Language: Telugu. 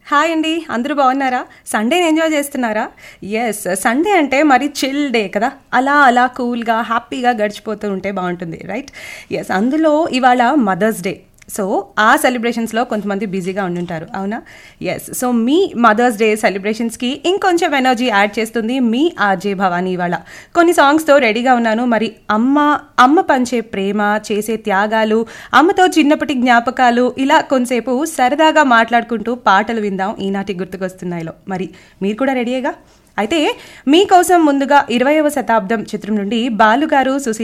హాయ్ అండి అందరూ బాగున్నారా సండేని ఎంజాయ్ చేస్తున్నారా ఎస్ సండే అంటే మరి చిల్ డే కదా అలా అలా కూల్గా హ్యాపీగా గడిచిపోతూ ఉంటే బాగుంటుంది రైట్ ఎస్ అందులో ఇవాళ మదర్స్ డే సో ఆ సెలబ్రేషన్స్లో కొంతమంది బిజీగా ఉండుంటారు అవునా ఎస్ సో మీ మదర్స్ డే సెలబ్రేషన్స్కి ఇంకొంచెం ఎనర్జీ యాడ్ చేస్తుంది మీ ఆర్జే భవానీ ఇవాళ కొన్ని సాంగ్స్తో రెడీగా ఉన్నాను మరి అమ్మ అమ్మ పంచే ప్రేమ చేసే త్యాగాలు అమ్మతో చిన్నప్పటి జ్ఞాపకాలు ఇలా కొంతసేపు సరదాగా మాట్లాడుకుంటూ పాటలు విందాం ఈనాటి గుర్తుకొస్తున్నాయిలో మరి మీరు కూడా రెడీగా అయితే మీకోసం ముందుగా ఇరవైవ శతాబ్దం చిత్రం నుండి బాలుగారు సుశీల్